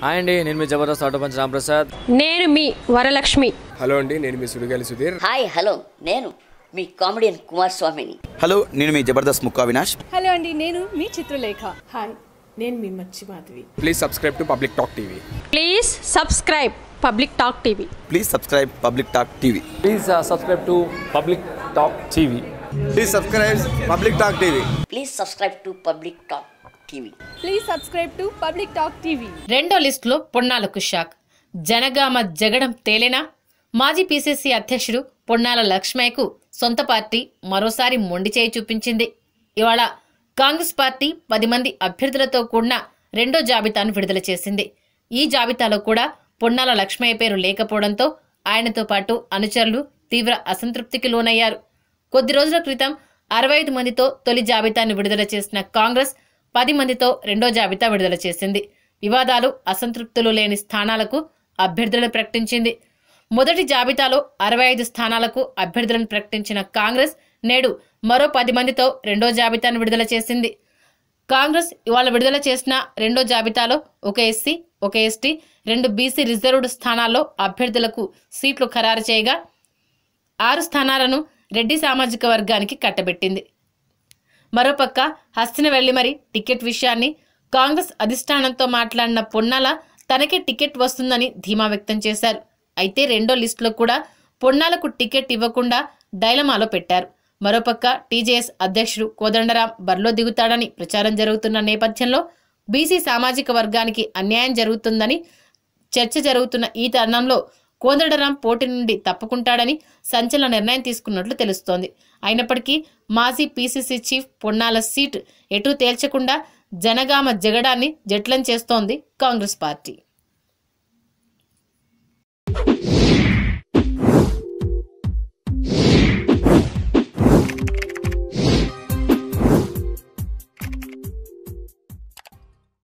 hi అండి నేను మీ జబర్దస్త్ ఆటో పంచ్ రాంప్రసాద్ నేను మీ వరలక్ష్మి హలో అండి నేను మీ సుడిగాలి సుధీర్ హాయ్ హలో నేను మీ కామెడియన్ కుమార్ స్వామిని హలో నేను మీ జబర్దస్త్ ముక్కా వినాష్ హలో అండి నేను మీ చిత్రలేఖ హాయ్ నేను మీ Machi Madhavi please subscribe to public talk TV please subscribe public talk TV please subscribe public talk TV please subscribe to public talk TV please subscribe public talk TV please subscribe to public talk TV please subscribe to public talk TV రెండో లిస్టులో పొన్నాలకు shock Janagama జగడం తేలేనా మాజీ PCC అధ్యక్షుడు పొన్నాల లక్ష్మయ్యకు సొంత party మరోసారి మొండి చేయి చూపించింది ఇవాళ కాంగ్రెస్ పార్టీ పది మంది అభ్యర్థులతో కూడిన రెండో జాబితాను విడుదల చేసింది ఈ జాబితాలో కూడా పొన్నాల లక్ష్మయ్య పేరు లేకపోవడంతో ఆయనతో పాటు అనుచరులు తీవ్ర అసంతృప్తికి లోనయ్యారు కొద్ది రోజుల క్రితం అరవై ఐదు మందితో తొలి జాబితాను విడుదల చేసిన కాంగ్రెస్ పది మందితో రెండో జాబితా విడుదల చేసింది వివాదాలు అసంతృప్తులు లేని స్థానాలకు అభ్యర్థులను ప్రకటించింది మొదటి జాబితాలో అరవై ఐదు స్థానాలకు అభ్యర్థులను ప్రకటించిన కాంగ్రెస్ నేడు మరో పది మందితో రెండో జాబితాను విడుదల చేసింది కాంగ్రెస్ ఇవాళ విడుదల చేసిన రెండో జాబితాలో ఒక ఎస్సీ ఒక ఎస్టీ రెండు బీసీ రిజర్వ్డ్ స్థానాల్లో అభ్యర్థులకు సీట్లు ఖరారు చేయగా ఆరు స్థానాలను రెడ్డి సామాజిక వర్గానికి కట్టబెట్టింది మరోపక్క హస్తిన వెళ్లి మరి టికెట్ విషయాన్ని కాంగ్రెస్ అధిష్టానంతో మాట్లాడిన పొన్నాల తనకే టికెట్ వస్తుందని ధీమా వ్యక్తం చేశారు అయితే రెండో లిస్టులో కూడా పొన్నాలకు టికెట్ ఇవ్వకుండా డైలమాలో పెట్టారు మరోపక్క టీజేఎస్ అధ్యక్షుడు కోదండరాం బరిలో దిగుతాడని ప్రచారం జరుగుతున్న నేపథ్యంలో బీసీ సామాజిక వర్గానికి అన్యాయం జరుగుతుందని చర్చ జరుగుతున్న ఈ తరుణంలో కోదండరాం పోటీ నుండి తప్పుకుంటాడని సంచలన నిర్ణయం తీసుకున్నట్లు తెలుస్తోంది అయినప్పటికీ మాజీ పీసీసీ చీఫ్ పొన్నాల సీట్ ఎటూ తేల్చకుండా జనగామ జగడాన్ని జట్లం చేస్తోంది కాంగ్రెస్ పార్టీ